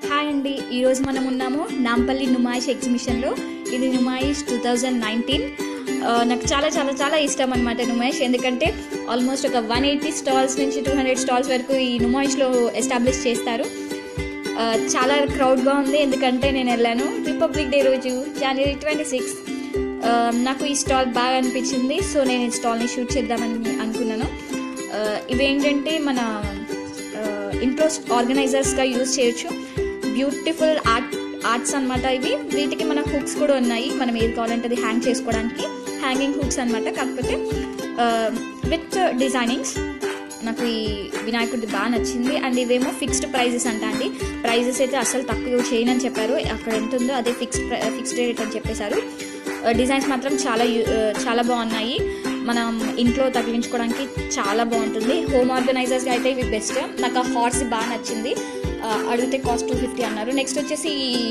hi అండి ఈరోజు మనం ఉన్నాము నాంపల్లి నుమాయిష్ ఎగ్జిబిషన్లో ఇది నుమాయిష్ టూ థౌజండ్ నైన్టీన్ నాకు చాలా చాలా చాలా ఇష్టం అనమాట నుమాయిష్ ఎందుకంటే ఆల్మోస్ట్ ఒక వన్ ఎయిటీ స్టాల్స్ నుంచి టూ హండ్రెడ్ స్టాల్స్ వరకు ఈ నుమాయిష్లో ఎస్టాబ్లిష్ చేస్తారు ఆ, చాలా క్రౌడ్గా ఉంది ఎందుకంటే నేను వెళ్ళాను రిపబ్లిక్ డే రోజు జనవరి ట్వంటీ సిక్స్ నాకు ఈ స్టాల్ బాగా అనిపించింది సో నేను ఈ స్టాల్ని షూట్ చేద్దామని అనుకున్నాను ఆ, ఇవేంటంటే మన ఆ, ఇంట్లో ఆర్గనైజర్స్గా యూజ్ చేయొచ్చు బ్యూటిఫుల్ ఆర్ట్ ఆర్ట్స్ అన్నమాట ఇవి వీటికి మన హుక్స్ కూడా ఉన్నాయి మనం ఏది కావాలంటే అది హ్యాంగ్ చేసుకోవడానికి హ్యాంగింగ్ హుక్స్ అన్నమాట కాకపోతే విత్ డిజైనింగ్స్ నాకు ఈ వినాయకుడిది బాగా నచ్చింది అండ్ ఇవేమో ఫిక్స్డ్ ప్రైజెస్ అంట అండి ప్రైజెస్ అయితే అసలు తక్కువ చేయనని చెప్పారు అక్కడ ఎంత ఉందో అదే ఫిక్స్డ్ ఫిక్స్డ్ రేట్ అని చెప్పేశారు డిజైన్స్ మాత్రం చాలా యు- ఆ, చాలా బాగున్నాయి మనం ఇంట్లో తగిలించుకోవడానికి చాలా బాగుంటుంది హోమ్ ఆర్గనైజర్స్గా అయితే ఇవి బెస్ట్ నాకు ఆ హార్స్ బాగా నచ్చింది ఆ, అడిగితే కాస్ట్ టూ ఫిఫ్టీ అన్నారు నెక్స్ట్ వచ్చేసి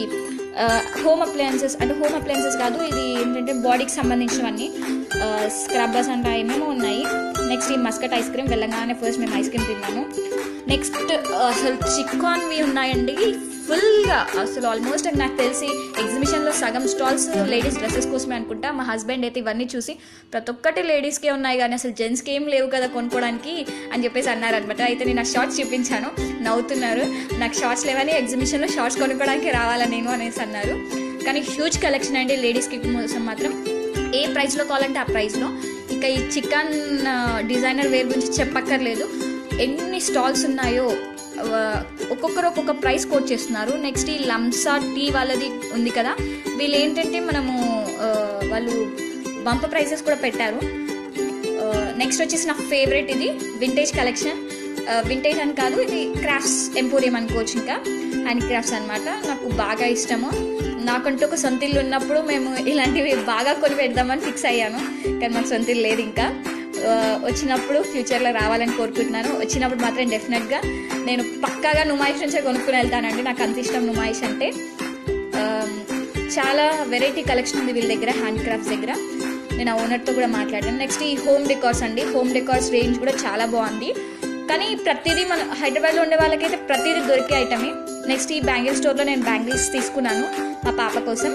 హోమ్ అప్లయన్సెస్ అంటే హోమ్ అప్లయన్సెస్ కాదు ఇది ఏంటంటే బాడీకి సంబంధించినవన్నీ స్క్రబ్బర్స్ అంటే ఏమేమో ఉన్నాయి నెక్స్ట్ ఈ మస్కట్ ఐస్ క్రీమ్ వెళ్ళగానే ఫస్ట్ మేము ఐస్ క్రీమ్ తిన్నాము నెక్స్ట్ అసలు చికాన్వి ఉన్నాయండి ఫుల్గా అసలు ఆల్మోస్ట్ నాకు తెలిసి ఎగ్జిబిషన్లో సగం స్టాల్స్ లేడీస్ డ్రెస్సెస్ కోసమే అనుకుంటా మా హస్బెండ్ అయితే ఇవన్నీ చూసి ప్రతి ఒక్కటి లేడీస్కే ఉన్నాయి కానీ అసలు జెంట్స్కి ఏం లేవు కదా కొనుక్కోవడానికి అని చెప్పేసి అన్నారనమాట అయితే నేను ఆ షార్ట్స్ చూపించాను నవ్వుతున్నారు నాకు షార్ట్స్ లేవని ఎగ్జిబిషన్లో షార్ట్స్ కొనుక్కోవడానికి రావాలా నేను అనేసి అన్నారు కానీ హ్యూజ్ కలెక్షన్ అండి లేడీస్కి కోసం మాత్రం ఏ ప్రైస్లో కావాలంటే ఆ ప్రైస్లో ఇక ఈ చికెన్ డిజైనర్ వేర్ గురించి చెప్పక్కర్లేదు ఎన్ని స్టాల్స్ ఉన్నాయో ఆ, ఒక్కొక్కరు ఒక్కొక్క ప్రైస్ కోట్ చేస్తున్నారు నెక్స్ట్ ఈ లంసా టీ వాళ్ళది ఉంది కదా వీళ్ళు ఏంటంటే మనము ఆ, వాళ్ళు బంప ప్రైసెస్ కూడా పెట్టారు నెక్స్ట్ వచ్చేసి నా ఫేవరెట్ ఇది వింటేజ్ కలెక్షన్ వింటేజ్ అని కాదు ఇది క్రాఫ్ట్స్ ఎంపోరియం అనుకోవచ్చు ఇంకా హ్యాండ్ క్రాఫ్ట్స్ అనమాట నాకు బాగా ఇష్టము నాకంటూ ఒక సొంత ఇల్లు ఉన్నప్పుడు మేము ఇలాంటివి బాగా కొని పెడదామని ఫిక్స్ అయ్యాను కానీ మాకు సొంత ఇల్లు లేదు ఇంకా ఆ, వచ్చినప్పుడు ఫ్యూచర్లో రావాలని కోరుకుంటున్నాను వచ్చినప్పుడు మాత్రం డెఫినెట్గా నేను పక్కాగా నుమాయిష్ నుంచే కొనుక్కుని వెళ్తానండి నాకు అంత ఇష్టం నుమాయిష్ అంటే ఆమ్, చాలా వెరైటీ కలెక్షన్ ఉంది వీళ్ళ దగ్గర హ్యాండ్ క్రాఫ్ట్స్ దగ్గర నేను ఆ ఓనర్తో కూడా మాట్లాడాను నెక్స్ట్ ఈ హోమ్ డెకార్స్ అండి హోమ్ డెకార్స్ రేంజ్ కూడా చాలా బాగుంది కానీ ప్రతిదీ మన హైదరాబాద్లో ఉండే వాళ్ళకైతే ప్రతిదీ దొరికే ఐటమే నెక్స్ట్ ఈ బ్యాంగిల్ స్టోర్లో నేను బ్యాంగిల్స్ తీసుకున్నాను మా పాప కోసం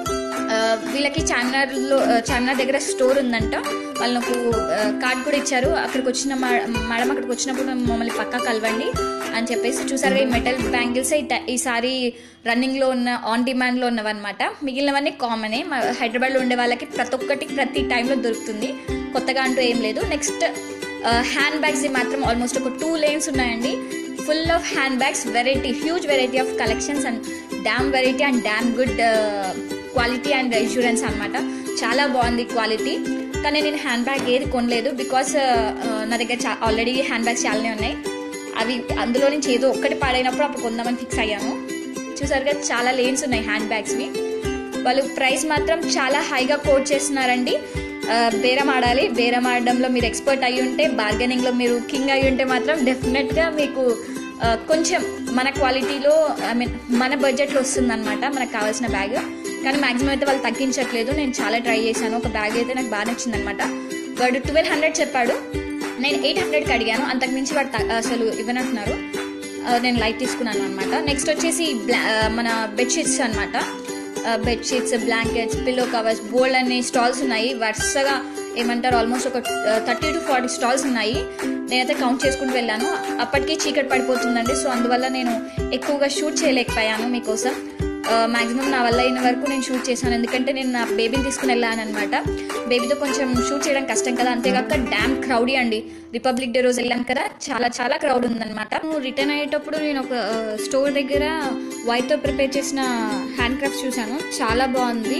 ఆ, వీళ్ళకి చార్మినార్లో ఆ, చార్మినార్ దగ్గర స్టోర్ ఉందంట వాళ్ళు నాకు ఆ, కార్డ్ కూడా ఇచ్చారు అక్కడికి వచ్చిన మా- మేడం అక్కడికి వచ్చినప్పుడు మమ్మల్ని పక్కా కలవండి అని చెప్పేసి చూసారుగా ఈ మెటల్ బ్యాంగిల్స్ ఈసారి రన్నింగ్లో ఉన్న ఆన్ డిమాండ్లో ఉన్నవన్నమాట మిగిలినవన్నీ కామనే మా హైదరాబాద్లో ఉండే వాళ్ళకి ప్రతి ఒక్కటి ప్రతి టైంలో దొరుకుతుంది కొత్తగా అంటూ ఏం లేదు నెక్స్ట్ హ్యాండ్ బ్యాగ్స్ మాత్రం ఆల్మోస్ట్ ఒక టూ లేన్స్ ఉన్నాయండి full of hand bags variety huge variety of collections and damn variety and damn good quality and insurance అనమాట చాలా బాగుంది క్వాలిటీ కానీ నేను హ్యాండ్ బ్యాగ్ ఏది కొనలేదు బికాస్ నా దగ్గర చా ఆల్రెడీ హ్యాండ్ బ్యాగ్స్ చాలానే ఉన్నాయి అవి అందులో నుంచి ఏదో ఒక్కటి పాడైనప్పుడు అప్పుడు కొందామని ఫిక్స్ అయ్యాను చూసారుగా చాలా లేన్స్ ఉన్నాయి హ్యాండ్ బ్యాగ్స్వి వాళ్ళు ప్రైస్ మాత్రం చాలా హైగా కోట్ చేస్తున్నారండి ఆ, బేరం ఆడాలి బేరం ఆడడంలో మీరు ఎక్స్పర్ట్ అయి ఉంటే బార్గెనింగ్లో మీరు కింగ్ అయి ఉంటే మాత్రం డెఫినెట్గా మీకు ఆ, కొంచెం మన క్వాలిటీలో ఐ మీన్ మన బడ్జెట్లో వస్తుందన్నమాట మనకు కావాల్సిన బ్యాగ్ కానీ మాక్సిమం అయితే వాళ్ళు తగ్గించట్లేదు నేను చాలా ట్రై చేశాను ఒక బ్యాగ్ అయితే నాకు బాగా నచ్చింది అనమాట వాడు ట్వెల్వ్ హండ్రెడ్ చెప్పాడు నేను ఎయిట్ హండ్రెడ్కి అడిగాను అంతకుమించి వాడు త- అసలు ఇవ్వనంటున్నారు ఆ, నేను లైట్ తీసుకున్నాను అనమాట నెక్స్ట్ వచ్చేసి బ్లా ఆ, మన బెడ్షీట్స్ అనమాట బెడ్షీట్స్ బ్లాంకెట్స్ పిల్లో కవర్స్ బోల్డ్ అనే స్టాల్స్ ఉన్నాయి వరుసగా ఏమంటారు ఆల్మోస్ట్ ఒక థర్టీ టు ఫార్టీ స్టాల్స్ ఉన్నాయి నేనైతే కౌంట్ చేసుకుంటూ వెళ్ళాను అప్పటికి చీకటి పడిపోతుందండి సో అందువల్ల నేను ఎక్కువగా షూట్ చేయలేకపోయాను మీకోసం మాక్సిమం నా వల్ల అయిన వరకు నేను షూట్ చేశాను ఎందుకంటే నేను నా బేబీని తీసుకుని వెళ్ళాను అనమాట బేబీతో కొంచెం షూట్ చేయడం కష్టం కదా అంతేకాక డ్యామ్ క్రౌడీ అండి రిపబ్లిక్ డే రోజు వెళ్ళాను కదా చాలా చాలా క్రౌడ్ ఉందన్నమాట రిటర్న్ అయ్యేటప్పుడు నేను ఒక స్టోర్ దగ్గర వైట్తో ప్రిపేర్ చేసిన హ్యాండ్ క్రాఫ్ట్స్ చూశాను చాలా బాగుంది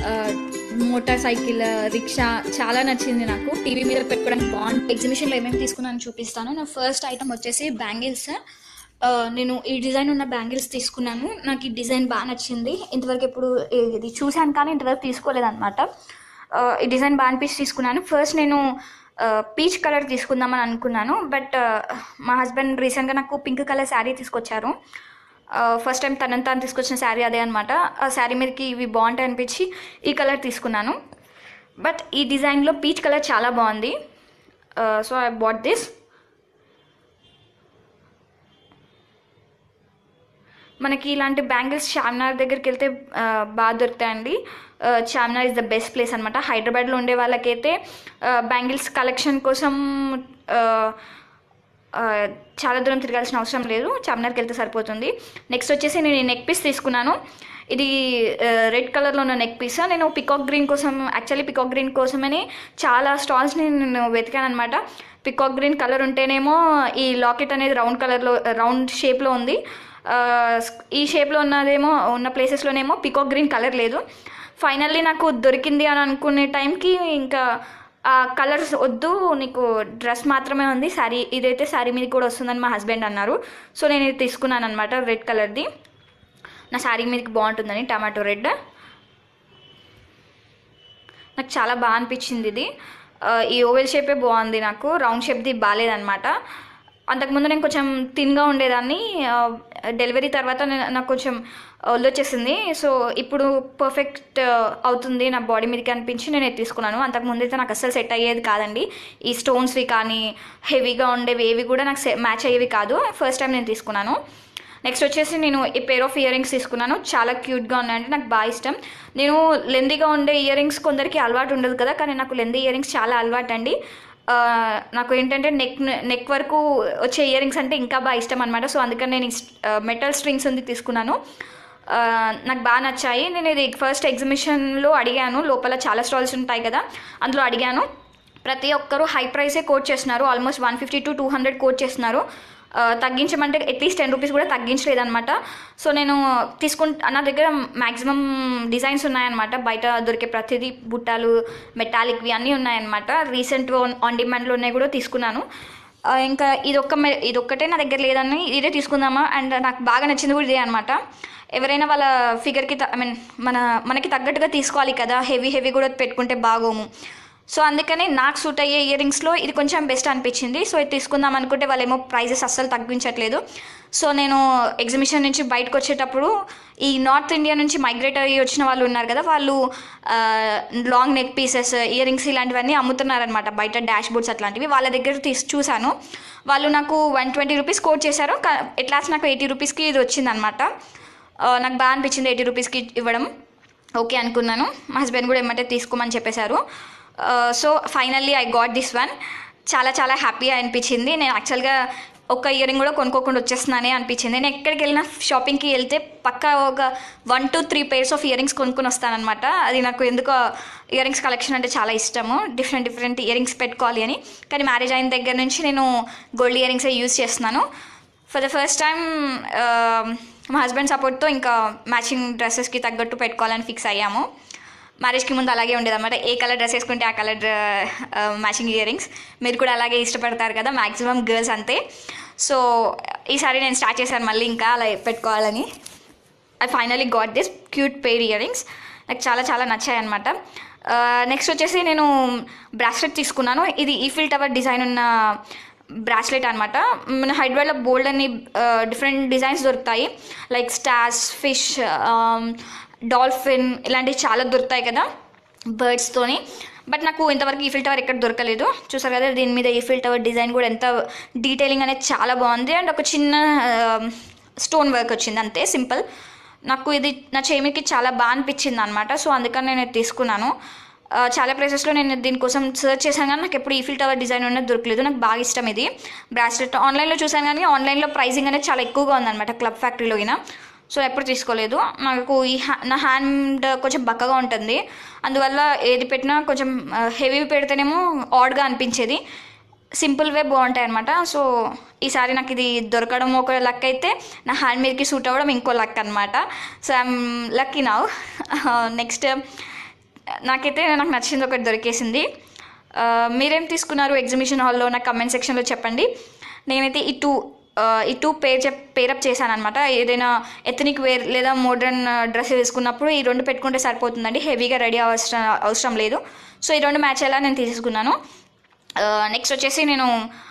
మోటార్ సైకిల్ రిక్షా చాలా నచ్చింది నాకు టీవీ మీద పెట్టుకోవడానికి బాగుంది ఎగ్జిబిషన్లో ఏమేమి తీసుకున్నాను చూపిస్తాను నా ఫస్ట్ ఐటమ్ వచ్చేసి బ్యాంగిల్స్ ఆ, నేను ఈ డిజైన్ ఉన్న బ్యాంగిల్స్ తీసుకున్నాను నాకు ఈ డిజైన్ బాగా నచ్చింది ఇంతవరకు ఎప్పుడు ఇది చూశాను కానీ ఇంతవరకు తీసుకోలేదన్నమాట ఆ, ఈ డిజైన్ బాగా అనిపించి తీసుకున్నాను ఫస్ట్ నేను పీచ్ కలర్ తీసుకుందామని అనుకున్నాను బట్ మా హస్బెండ్ రీసెంట్గా నాకు పింక్ కలర్ శారీ తీసుకొచ్చారు ఫస్ట్ టైం తనంతా తాను తీసుకొచ్చిన శారీ అదే అనమాట ఆ శారీ మీదకి ఇవి బాగుంటాయి అనిపించి ఈ కలర్ తీసుకున్నాను బట్ ఈ డిజైన్లో పీచ్ కలర్ చాలా బాగుంది సో ఐ బాట్ దిస్ మనకి ఇలాంటి బ్యాంగిల్స్ చార్మినార్ దగ్గరికి వెళ్తే ఆ, బాగా దొరుకుతాయండి ఆ, Charminar is the best place అనమాట హైదరాబాద్లో ఉండే వాళ్ళకైతే బ్యాంగిల్స్ కలెక్షన్ కోసం ఆ, ఆ, చాలా దూరం తిరగాల్సిన అవసరం లేదు చార్మినార్కి వెళ్తే సరిపోతుంది నెక్స్ట్ వచ్చేసి నేను ఈ నెక్ పీస్ తీసుకున్నాను ఇది రెడ్ కలర్లో ఉన్న నెక్ పీస్ నేను పికాక్ గ్రీన్ కోసం యాక్చువల్లీ పికాక్ గ్రీన్ కోసమని చాలా స్టాల్స్ని నేను వెతికాను అనమాట పికాక్ గ్రీన్ కలర్ ఉంటేనేమో ఈ లాకెట్ అనేది రౌండ్ కలర్లో రౌండ్ షేప్లో ఉంది ఆ, ఈ షేప్లో ఉన్నదేమో ఉన్న ప్లేసెస్లోనేమో పికాక్ గ్రీన్ కలర్ లేదు ఫైనల్లీ నాకు దొరికింది అని అనుకునే టైంకి ఇంకా ఆ కలర్స్ వద్దు నీకు డ్రెస్ మాత్రమే ఉంది శారీ ఇదైతే శారీ మీద కూడా వస్తుందని మా హస్బెండ్ అన్నారు సో నేను ఇది తీసుకున్నాను అనమాట రెడ్ కలర్ది నా శారీ మీదకి బాగుంటుందని టమాటో రెడ్ నాకు చాలా బాగా అనిపించింది ఇది ఆ, ఈ ఓవెల్ షేపే బాగుంది నాకు రౌండ్ షేప్ది బాగాలేదనమాట అంతకుముందు నేను కొంచెం థిన్గా ఉండేదాన్ని ఆ, డెలివరీ తర్వాత నేను- నాకు కొంచెం వచ్చేసింది సో ఇప్పుడు పర్ఫెక్ట్ అవుతుంది నా బాడీ మీదకి అనిపించి నేను ఇది తీసుకున్నాను అంతకుముందు అయితే నాకు అస్సలు సెట్ అయ్యేది కాదండి ఈ స్టోన్స్వి కానీ హెవీగా ఉండేవి ఏవి కూడా నాకు మ్యాచ్ అయ్యేవి కాదు ఫస్ట్ టైం నేను తీసుకున్నాను నెక్స్ట్ వచ్చేసి నేను ఈ పేర్ ఆఫ్ ఇయర్ రింగ్స్ తీసుకున్నాను చాలా క్యూట్గా ఉన్నాయంటే నాకు బాగా ఇష్టం నేను లెందీగా ఉండే ఇయర్ రింగ్స్ కొందరికి అలవాటు ఉండదు కదా కానీ నాకు లెందీ ఇయర్ రింగ్స్ చాలా అలవాటు అండి ఆ, నాకు ఏంటంటే నెక్ నెక్ వరకు వచ్చే ఇయర్ రింగ్స్ అంటే ఇంకా బాగా ఇష్టం అనమాట సో అందుకని నేను మెటల్ స్ట్రింగ్స్ ఉంది తీసుకున్నాను ఆ, నాకు బాగా నచ్చాయి నేను ఇది ఫస్ట్ ఎగ్జిబిషన్లో అడిగాను లోపల చాలా స్టాల్స్ ఉంటాయి కదా అందులో అడిగాను ప్రతి ఒక్కరూ హై ప్రైసే కోట్ చేస్తున్నారు almost one fifty to two hundred quote చేస్తున్నారు ఆ, తగ్గించమంటే అట్లీస్ట్ టెన్ రూపీస్ కూడా తగ్గించలేదన్నమాట సో నేను తీసుకుంటా నా దగ్గర మ్యాక్సిమం డిజైన్స్ ఉన్నాయన్నమాట బయట దొరికే ప్రతిదీ బుట్టాలు మెటాలిక్వి అన్నీ ఉన్నాయన్నమాట రీసెంట్ ఆన్ డిమాండ్లో ఉన్నాయి కూడా తీసుకున్నాను ఆ, ఇంకా ఇదొక్క మె- ఇదొక్కటే నా దగ్గర లేదని ఇదే తీసుకుందామా అండ్ నాకు బాగా నచ్చింది కూడా ఇదే అనమాట ఎవరైనా వాళ్ళ ఫిగర్కి ఐ మీన్ మన మనకి తగ్గట్టుగా తీసుకోవాలి కదా హెవీ హెవీ కూడా పెట్టుకుంటే బాగోము సో అందుకని నాకు సూట్ అయ్యే ఇయర్ రింగ్స్లో ఇది కొంచెం బెస్ట్ అనిపించింది సో ఇది తీసుకుందాం అనుకుంటే వాళ్ళేమో ప్రైజెస్ అస్సలు తగ్గించట్లేదు సో నేను ఎగ్జిబిషన్ నుంచి బయటకు వచ్చేటప్పుడు ఈ నార్త్ ఇండియా నుంచి మైగ్రేట్ అయ్యి వచ్చిన వాళ్ళు ఉన్నారు కదా వాళ్ళు long neck pieces earrings ఇలాంటివన్నీ అమ్ముతున్నారనమాట బయట డాష్ బోర్డ్స్ అట్లాంటివి వాళ్ళ దగ్గర తీసి చూశాను వాళ్ళు నాకు వన్ ట్వంటీ రూపీస్ కోట్ చేశారు ఎట్లాస్ నాకు ఎయిటీ రూపీస్కి ఇది వచ్చిందనమాట ఆ, నాకు బాగా అనిపించింది ఎయిటీ రూపీస్కి ఇవ్వడం ఓకే అనుకున్నాను మా హస్బెండ్ కూడా ఏమంటే తీసుకోమని చెప్పేశారు so finally I got this one చాలా చాలా హ్యాపీగా అనిపించింది నేను యాక్చువల్గా ఒక ఇయర్ రింగ్ కూడా కొనుక్కోకుండా వచ్చేస్తున్నానే అనిపించింది నేను ఎక్కడికి వెళ్ళినా షాపింగ్కి వెళ్తే పక్కా ఒక one two three pairs of earrings కొనుక్కొని వస్తానమాట అది నాకు ఎందుకో ఇయర్ రింగ్స్ కలెక్షన్ అంటే చాలా ఇష్టము డిఫరెంట్ డిఫరెంట్ ఇయర్ రింగ్స్ పెట్టుకోవాలి అని కానీ మ్యారేజ్ అయిన దగ్గర నుంచి నేను గోల్డ్ ఇయర్ రింగ్సే యూజ్ చేస్తున్నాను ఫర్ ద ఫస్ట్ టైం మా హస్బెండ్ సపోర్ట్తో ఇంకా మ్యాచింగ్ డ్రెస్సెస్కి తగ్గట్టు పెట్టుకోవాలని ఫిక్స్ అయ్యాము మ్యారేజ్కి ముందు అలాగే ఉండేది అనమాట ఏ కలర్ డ్రెస్ వేసుకుంటే ఆ కలర్ మ్యాచింగ్ ఇయర్ రింగ్స్ మీరు కూడా అలాగే ఇష్టపడతారు కదా మ్యాక్సిమం గర్ల్స్ అంతే సో ఈసారి నేను స్టార్ట్ చేశాను మళ్ళీ ఇంకా అలా పెట్టుకోవాలని I finally got this cute pair earrings నాకు చాలా చాలా నచ్చాయి అనమాట నెక్స్ట్ వచ్చేసి నేను బ్రాస్లెట్ తీసుకున్నాను ఇది ఈఫిల్ టవర్ డిజైన్ ఉన్న బ్రాస్లెట్ అనమాట మన హైదరాబాద్లో బోల్డ్ అని డిఫరెంట్ డిజైన్స్ దొరుకుతాయి లైక్ స్టార్స్ ఫిష్ డాల్ఫిన్ ఇలాంటివి చాలా దొరుకుతాయి కదా బర్డ్స్తోని బట్ నాకు ఇంతవరకు ఈఫిల్ టవర్ ఎక్కడ దొరకలేదు చూసారు కదా దీని మీద ఈఫిల్ టవర్ డిజైన్ కూడా ఎంత డీటెయిలింగ్ అనేది చాలా బాగుంది అండ్ ఒక చిన్న స్టోన్ వర్క్ వచ్చింది అంతే సింపుల్ నాకు ఇది నా చేమికి చాలా బాగా అనిపించింది అనమాట సో అందుకని నేను ఇది తీసుకున్నాను ఆ, చాలా ప్లేసెస్లో నేను దీనికోసం సర్చ్ చేశాను కానీ నాకు ఎప్పుడు ఈఫిల్ టవర్ డిజైన్ ఉన్నది దొరకలేదు నాకు బాగా ఇష్టం ఇది బ్రాస్లెట్ ఆన్లైన్లో చూశాను కానీ ఆన్లైన్లో ప్రైసింగ్ అనేది చాలా ఎక్కువగా ఉందన్నమాట క్లబ్ ఫ్యాక్టరీలో అయినా సో ఎప్పుడు తీసుకోలేదు నాకు ఈ హ్యా నా హ్యాండ్ కొంచెం బక్కగా ఉంటుంది అందువల్ల ఏది పెట్టినా కొంచెం హెవీ పెడితేనేమో ఆడ్గా అనిపించేది సింపుల్ వే బాగుంటాయి అనమాట సో ఈసారి నాకు ఇది దొరకడం ఒక లక్ అయితే నా హ్యాండ్ మీదకి సూట్ అవ్వడం ఇంకో లక్ అనమాట so I am lucky now next నాకైతే నాకు నచ్చింది ఒకటి దొరికేసింది ఆ, మీరేం తీసుకున్నారు ఎగ్జిబిషన్ హాల్లో నాకు కమెంట్ సెక్షన్లో చెప్పండి నేనైతే ఈ టూ ఆ, ఈ టూ పేర్ చెప్ పేరప్ చేశాను అనమాట ఏదైనా ఎథనిక్ వేర్ లేదా మోడర్న్ డ్రెస్ వేసుకున్నప్పుడు ఈ రెండు పెట్టుకుంటే సరిపోతుందండి హెవీగా రెడీ అవసరం అవసరం లేదు సో ఈ రెండు మ్యాచ్ అయ్యేలా నేను తీసేసుకున్నాను నెక్స్ట్ వచ్చేసి నేను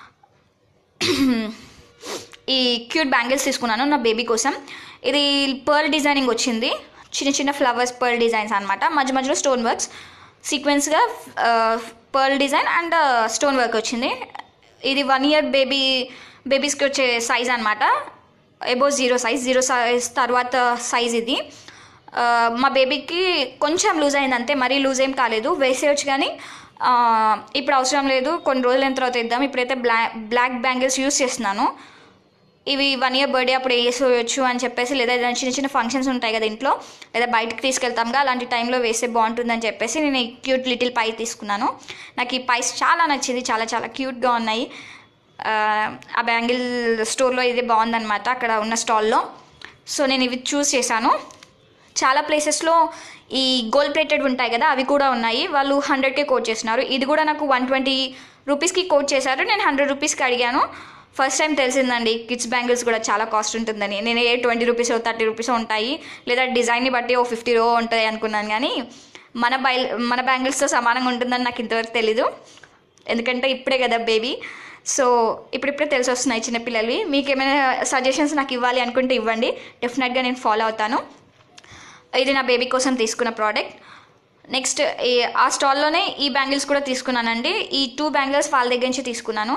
ఈ క్యూట్ బ్యాంగిల్స్ తీసుకున్నాను నా బేబీ కోసం ఇది పర్ల్ డిజైనింగ్ వచ్చింది చిన్న చిన్న ఫ్లవర్స్ పర్ల్ డిజైన్స్ అనమాట మధ్య మధ్యలో స్టోన్ వర్క్స్ సీక్వెన్స్గా pearl design and stone work వచ్చింది ఇది వన్ ఇయర్ బేబీ బేబీస్కి వచ్చే సైజ్ అనమాట ఎబో జీరో సైజ్ జీరో సైజ్ తర్వాత సైజ్ ఇది ఆ, మా బేబీకి కొంచెం లూజ్ అయింది అంతే మరీ లూజ్ ఏం కాలేదు వేసేయచ్చు కానీ ఆ, ఇప్పుడు అవసరం లేదు కొన్ని రోజులైన తర్వాత ఇద్దాం ఇప్పుడైతే బ్లా బ్లాక్ బ్యాంగిల్స్ యూస్ చేస్తున్నాను ఇవి వన్ ఇయర్ బర్త్డే అప్పుడు వేసుకోవచ్చు అని చెప్పేసి లేదా ఏదైనా చిన్న చిన్న ఫంక్షన్స్ ఉంటాయి కదా ఇంట్లో లేదా బయటకు తీసుకెళ్తాంగా అలాంటి టైంలో వేస్తే బాగుంటుందని చెప్పేసి నేను ఈ క్యూట్ లిటిల్ పై తీసుకున్నాను నాకు ఈ పైస్ చాలా నచ్చింది చాలా చాలా క్యూట్గా ఉన్నాయి ఆ, ఆ బ్యాంగిల్ స్టోర్లో ఇది బాగుందన్నమాట అక్కడ ఉన్న స్టాల్లో సో నేను ఇవి చూస్ చేశాను చాలా ప్లేసెస్లో ఈ గోల్డ్ ప్లేటెడ్ ఉంటాయి కదా అవి కూడా ఉన్నాయి వాళ్ళు హండ్రెడ్కే కోట్ చేస్తున్నారు ఇది కూడా నాకు వన్ ట్వంటీ రూపీస్కి కోట్ చేశారు నేను హండ్రెడ్ రూపీస్కి అడిగాను ఫస్ట్ టైం తెలిసిందండి కిడ్స్ బ్యాంగిల్స్ కూడా చాలా కాస్ట్ ఉంటుందని నేను ఏ ట్వంటీ రూపీస్ థర్టీ రూపీస్ ఉంటాయి లేదా డిజైన్ని బట్టి ఓ ఫిఫ్టీ రో ఉంటుంది అనుకున్నాను కానీ మన బై మన బ్యాంగిల్స్తో సమానంగా ఉంటుందని నాకు ఇంతవరకు తెలీదు ఎందుకంటే ఇప్పుడే కదా బేబీ సో ఇప్పుడిప్పుడే తెలిసి వస్తున్నాయి చిన్నపిల్లలవి మీకు ఏమైనా సజెషన్స్ నాకు ఇవ్వాలి అనుకుంటే ఇవ్వండి డెఫినెట్గా నేను ఫాలో అవుతాను ఇది నా బేబీ కోసం తీసుకున్న ప్రోడక్ట్ నెక్స్ట్ ఈ ఆ స్టాల్లోనే ఈ బ్యాంగిల్స్ కూడా తీసుకున్నానండి ఈ టూ బ్యాంగిల్స్ వాళ్ళ దగ్గర నుంచి తీసుకున్నాను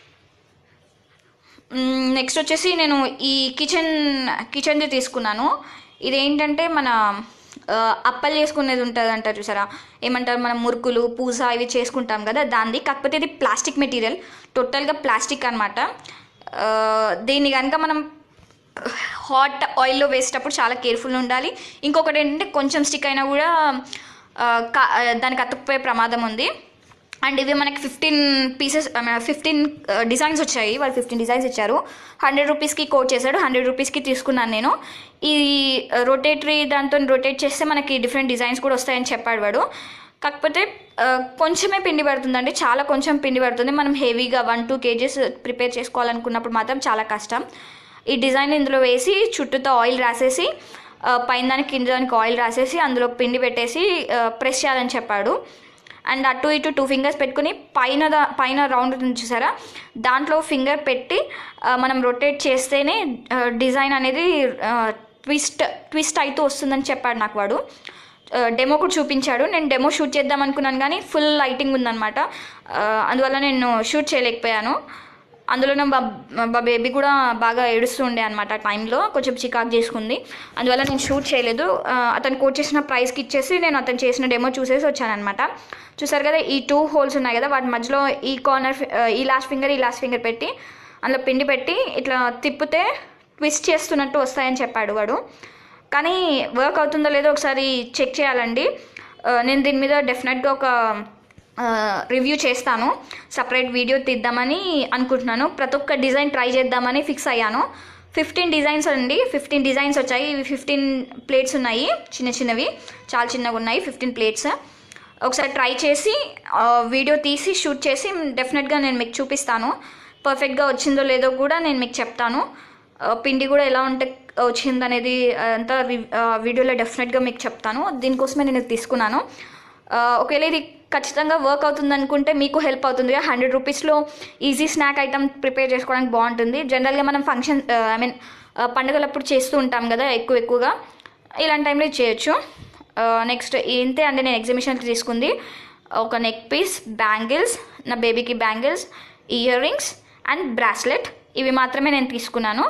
నెక్స్ట్ వచ్చేసి నేను ఈ కిచెన్ కిచెన్ది తీసుకున్నాను ఇదేంటంటే మన ఆ, అప్పలు చేసుకునేది ఉంటుంది అంటారు చూసారా ఏమంటారు మనం మురుకులు పూస ఇవి చేసుకుంటాం కదా దాన్ని కాకపోతే ఇది ప్లాస్టిక్ మెటీరియల్ టోటల్గా ప్లాస్టిక్ అనమాట దీన్ని కనుక మనం హాట్ ఆయిల్లో వేసేటప్పుడు చాలా కేర్ఫుల్ ఉండాలి ఇంకొకటి ఏంటంటే కొంచెం స్టిక్ అయినా కూడా ఆ, కా- ఆ, దానికి అతుక్కుపోయే ప్రమాదం ఉంది అండ్ ఇవి మనకి ఫిఫ్టీన్ పీసెస్ ఫిఫ్టీన్ డిజైన్స్ వచ్చాయి వాళ్ళు ఫిఫ్టీన్ డిజైన్స్ ఇచ్చారు హండ్రెడ్ రూపీస్కి కోట్ చేశాడు హండ్రెడ్ రూపీస్కి తీసుకున్నాను నేను ఈ రొటేటరీ దాంతో రొటేట్ చేస్తే మనకి డిఫరెంట్ డిజైన్స్ కూడా వస్తాయని చెప్పాడు వాడు కాకపోతే ఆ, కొంచెమే పిండి పడుతుందండి చాలా కొంచెం పిండి పడుతుంది మనం హెవీగా వన్ టూ కేజీస్ ప్రిపేర్ చేసుకోవాలనుకున్నప్పుడు మాత్రం చాలా కష్టం ఈ డిజైన్ ఇందులో వేసి చుట్టూతో ఆయిల్ రాసేసి ఆ, పైన దానికి కింద దానికి ఆయిల్ రాసేసి అందులో పిండి పెట్టేసి ప్రెస్ చేయాలని చెప్పాడు అండ్ అటు ఇటు టూ ఫింగర్స్ పెట్టుకుని పైన దా- పైన రౌండ్ ఉంది చూసారా దాంట్లో ఫింగర్ పెట్టి ఆ, మనం రొటేట్ చేస్తేనే డిజైన్ అనేది ట్విస్ట్ ట్విస్ట్ అవుతూ వస్తుందని చెప్పాడు నాకు వాడు డెమో కూడా చూపించాడు నేను డెమో షూట్ చేద్దాం అనుకున్నాను కానీ ఫుల్ లైటింగ్ ఉందన్నమాట ఆ, అందువల్ల నేను షూట్ చేయలేకపోయాను అందులో నా బా మా బేబీ కూడా బాగా ఏడుస్తూ ఉండే అనమాట ఆ టైంలో కొంచెం చికాక్ చేసుకుంది అందువల్ల నేను షూట్ చేయలేదు ఆ, అతను కోట్ చేసిన ప్రైస్కి ఇచ్చేసి నేను అతను చేసిన డెమో చూసేసి వచ్చానమాట చూసారు కదా ఈ టూ హోల్స్ ఉన్నాయి కదా వాటి మధ్యలో ఈ కార్నర్ ఈ లాస్ట్ ఫింగర్ ఈ లాస్ట్ ఫింగర్ పెట్టి అందులో పిండి పెట్టి ఇట్లా తిప్పితే ట్విస్ట్ చేస్తున్నట్టు వస్తాయని చెప్పాడు వాడు కానీ వర్క్ అవుతుందో లేదో ఒకసారి చెక్ చేయాలండి ఆ, నేను దీని మీద డెఫినెట్గా ఒక రివ్యూ చేస్తాను సపరేట్ వీడియో తీద్దామని అనుకుంటున్నాను ప్రతి ఒక్క డిజైన్ ట్రై చేద్దామని ఫిక్స్ అయ్యాను ఫిఫ్టీన్ డిజైన్స్ అండి ఫిఫ్టీన్ డిజైన్స్ వచ్చాయి ఇవి ఫిఫ్టీన్ ప్లేట్స్ ఉన్నాయి చిన్న చిన్నవి చాలా చిన్నగా ఉన్నాయి ఫిఫ్టీన్ ప్లేట్స్ ఒకసారి ట్రై చేసి ఆ, వీడియో తీసి షూట్ చేసి డెఫినెట్గా నేను మీకు చూపిస్తాను పర్ఫెక్ట్గా వచ్చిందో లేదో కూడా నేను మీకు చెప్తాను ఆ, పిండి కూడా ఎలా ఉంటే వచ్చింది అనేది అంతా రి- ఆ, వీడియోలో డెఫినెట్గా మీకు చెప్తాను దీనికోసమే నేను ఇది తీసుకున్నాను ఆ, ఒకవేళ ఇది ఖచ్చితంగా వర్క్ అవుతుంది అనుకుంటే మీకు హెల్ప్ అవుతుంది హండ్రెడ్ రూపీస్లో ఈజీ స్నాక్ ఐటమ్ ప్రిపేర్ చేసుకోవడానికి బాగుంటుంది జనరల్గా మనం ఫంక్షన్ ఐ మీన్ పండుగలప్పుడు చేస్తూ ఉంటాం కదా ఎక్కువ ఎక్కువగా ఇలాంటి టైంలో ఇది చేయొచ్చు నెక్స్ట్ ఇంతే అంటే నేను ఎగ్జిబిషన్కి తీసుకుంది ఒక నెక్ పీస్ బ్యాంగిల్స్ నా బేబీకి bangles ear rings and bracelet ఇవి మాత్రమే నేను తీసుకున్నాను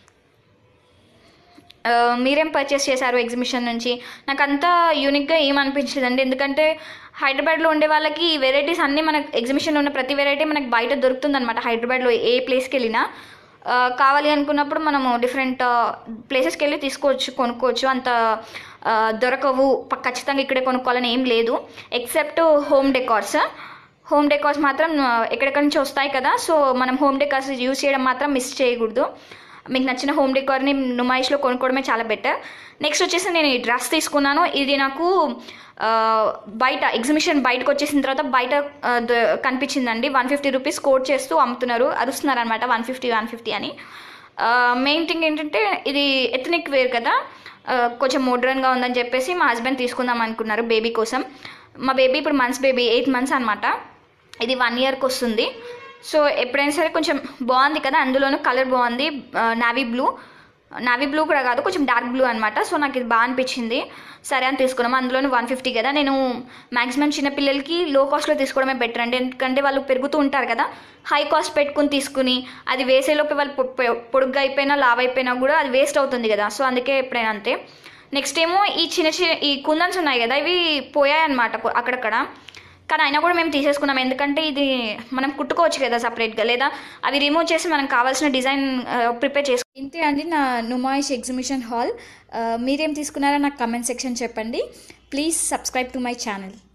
ఆ, మీరేం పర్చేస్ చేశారు ఎగ్జిబిషన్ నుంచి నాకు అంతా యూనిక్గా ఏం అనిపించలేదండి ఎందుకంటే హైదరాబాద్లో ఉండే వాళ్ళకి ఈ వెరైటీస్ అన్నీ మనకు ఎగ్జిబిషన్లో ఉన్న ప్రతి వెరైటీ మనకు బయట దొరుకుతుందన్నమాట హైదరాబాద్లో ఏ ప్లేస్కి వెళ్ళినా ఆ, కావాలి అనుకున్నప్పుడు మనము డిఫరెంట్ ప్లేసెస్కి వెళ్ళి తీసుకోవచ్చు కొనుక్కోవచ్చు అంత ఆ, దొరకవు ప- ఖచ్చితంగా ఇక్కడే కొనుక్కోవాలని ఏం లేదు except home decors home decors మాత్రం ఆ, ఎక్కడెక్కడి నుంచి వస్తాయి కదా సో మనం హోమ్ డెకార్స్ యూజ్ చేయడం మాత్రం మిస్ చేయకూడదు మీకు నచ్చిన హోమ్ డెకార్ని నుమాయిష్లో కొనుక్కోవడమే చాలా బెటర్ నెక్స్ట్ వచ్చేసి నేను ఈ డ్రెస్ తీసుకున్నాను ఇది నాకు ఆ, బయట ఎగ్జిబిషన్ బయటకు వచ్చేసిన తర్వాత బయట ఆ, ద- కనిపించిందండి వన్ ఫిఫ్టీ రూపీస్ కోట్ చేస్తూ అమ్ముతున్నారు అరుస్తున్నారు అనమాట వన్ ఫిఫ్టీ వన్ ఫిఫ్టీ అని మెయిన్ థింగ్ ఏంటంటే ఇది ఎథనిక్ వేర్ కదా ఆ, కొంచెం మోడ్రన్గా ఉందని చెప్పేసి మా హస్బెండ్ తీసుకుందాం అనుకున్నారు బేబీ కోసం మా బేబీ ఇప్పుడు మంత్స్ బేబీ ఎయిట్ మంత్స్ అనమాట ఇది వన్ ఇయర్కి వస్తుంది సో ఎప్పుడైనా సరే కొంచెం బాగుంది కదా అందులోనూ కలర్ బాగుంది నావీ బ్లూ నావీ బ్లూ కూడా కాదు కొంచెం డార్క్ బ్లూ అనమాట సో నాకు ఇది బాగా అనిపించింది సరే అని తీసుకున్నాము అందులోనే వన్ ఫిఫ్టీ కదా నేను మ్యాక్సిమం చిన్నపిల్లలకి లో కాస్ట్లో తీసుకోవడమే బెటర్ అండి ఎందుకంటే వాళ్ళు పెరుగుతూ ఉంటారు కదా హై కాస్ట్ పెట్టుకుని తీసుకుని అది వేసేలోపు వాళ్ళు పొ- పొ- పొడుగ్గా అయిపోయినా లావ్ అయిపోయినా కూడా అది వేస్ట్ అవుతుంది కదా సో అందుకే ఎప్పుడైనా అంతే నెక్స్ట్ ఏమో ఈ చిన్న చిన్న ఈ కుందన్స్ ఉన్నాయి కదా ఇవి పోయాయి అనమాట అక్కడక్కడ కానీ అయినా కూడా మేము తీసేసుకున్నాం ఎందుకంటే ఇది మనం కుట్టుకోవచ్చు కదా సపరేట్గా లేదా అవి రిమూవ్ చేసి మనం కావాల్సిన డిజైన్ ప్రిపేర్ చేసుకో ఇంతే అండి నా నుమాయిష్ ఎగ్జిబిషన్ హాల్ మీరేం తీసుకున్నారో నాకు కమెంట్ సెక్షన్ చెప్పండి please subscribe to my channel